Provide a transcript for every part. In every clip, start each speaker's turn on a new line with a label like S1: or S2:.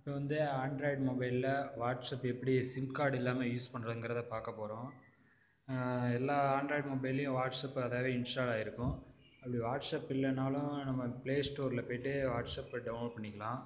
S1: இப்போ வந்து ஆண்ட்ராய்டு மொபைலில் வாட்ஸ்அப் எப்படி சிம் கார்டு இல்லாமல் யூஸ் பண்ணுறதுங்கிறத பார்க்க போகிறோம் எல்லா ஆண்ட்ராய்டு மொபைல்லையும் வாட்ஸ்அப் அதாவே இன்ஸ்டால் ஆகிருக்கும் அப்படி வாட்ஸ்அப் இல்லைனாலும் நம்ம ப்ளே ஸ்டோரில் போய்ட்டு வாட்ஸ்அப்பை டவுன்லோட் பண்ணிக்கலாம்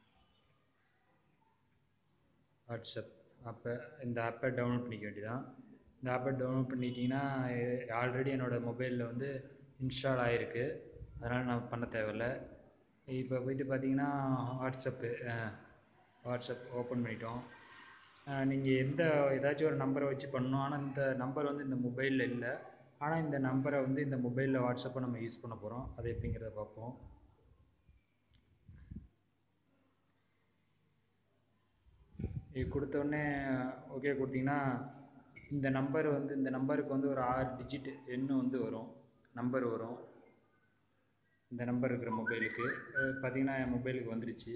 S1: வாட்ஸ்அப் அப்போ இந்த ஆப்பை டவுன்லோட் பண்ணிக்க வேண்டியதான் இந்த ஆப்பை டவுன்லோட் பண்ணிட்டீங்கன்னா ஆல்ரெடி என்னோடய மொபைலில் வந்து இன்ஸ்டால் ஆகிருக்கு அதனால் நான் பண்ண தேவையில்ல இப்போ போயிட்டு பார்த்தீங்கன்னா வாட்ஸ்அப்பு வாட்ஸ்அப் ஓப்பன் பண்ணிட்டோம் நீங்கள் எந்த ஏதாச்சும் ஒரு நம்பரை வச்சு பண்ணணும் ஆனால் இந்த நம்பர் வந்து இந்த மொபைலில் இல்லை ஆனால் இந்த நம்பரை வந்து இந்த மொபைலில் வாட்ஸ்அப்பை நம்ம யூஸ் பண்ண போகிறோம் அது எப்படிங்கிறத பார்ப்போம் இது கொடுத்தோடனே ஓகே கொடுத்தீங்கன்னா இந்த நம்பர் வந்து இந்த நம்பருக்கு வந்து ஒரு ஆறு டிஜிட் எண்ணு வந்து வரும் நம்பர் வரும் இந்த நம்பர் இருக்கிற மொபைலுக்கு பார்த்தீங்கன்னா என் மொபைலுக்கு வந்துருச்சு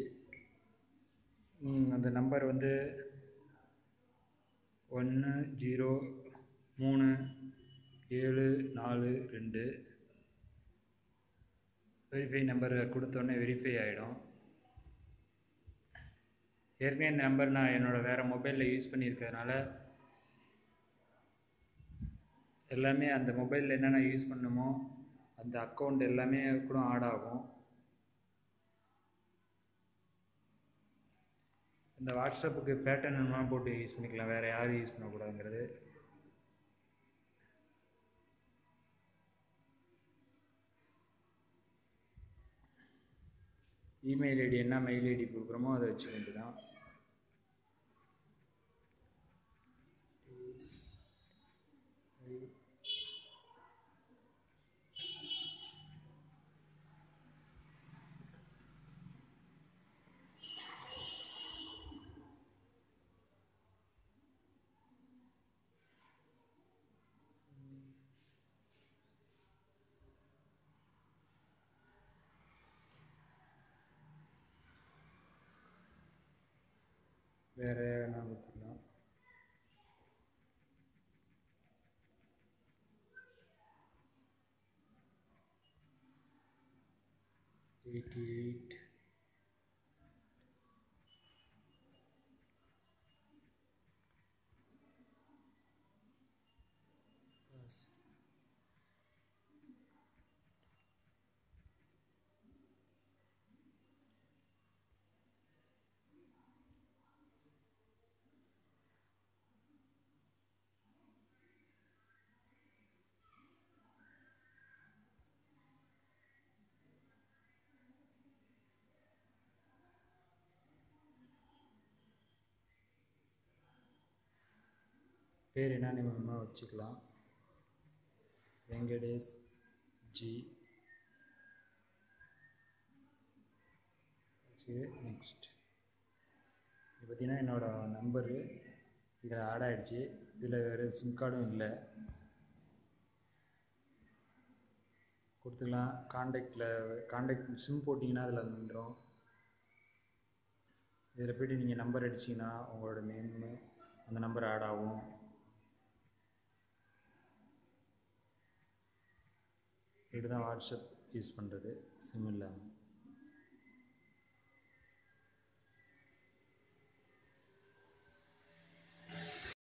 S1: அந்த நம்பர் வந்து ஒன்று ஜீரோ மூணு ஏழு நாலு ரெண்டு வெரிஃபை நம்பர் கொடுத்தோன்னே வெரிஃபை ஆகிடும் ஏற்கனவே இந்த நம்பர் நான் என்னோடய வேறு மொபைலில் யூஸ் பண்ணியிருக்கிறதுனால எல்லாமே அந்த மொபைலில் என்னென்ன யூஸ் பண்ணணுமோ அந்த அக்கௌண்ட் எல்லாமே கூட ஆட் ஆகும் இந்த வாட்ஸ்அப்புக்கு பேட்டர்ன் என்னமா போட்டு யூஸ் பண்ணிக்கலாம் வேறு யாரும் யூஸ் பண்ணக்கூடாதுங்கிறது இமெயில் ஐடி என்ன மெயில் ஐடி கொடுக்குறோமோ அதை வச்சுக்க வேண்டியதான் வேறு என்ன கொடுத்துக்கலாம் எயிட்டி எயிட் பேர் என்ன நேமமாக வச்சுக்கலாம் வெங்கடேஷ் ஜி நெக்ஸ்ட் இது பார்த்தீங்கன்னா என்னோடய நம்பரு இதில் ஆட் ஆகிடுச்சு இதில் வேறு சிம் கார்டும் இல்லை கொடுத்துக்கலாம் காண்டாக்டில் காண்டாக்ட் சிம் போட்டிங்கன்னா அதில் வந்துடும் இதில் போய்ட்டு நீங்கள் நம்பர் அடிச்சிங்கன்னா உங்களோட நேமு அந்த நம்பர் ஆட் ஆகும் இதுதான் வாட்ஸ்அப் யூஸ் பண்ணுறது சிம் இல்லாமல்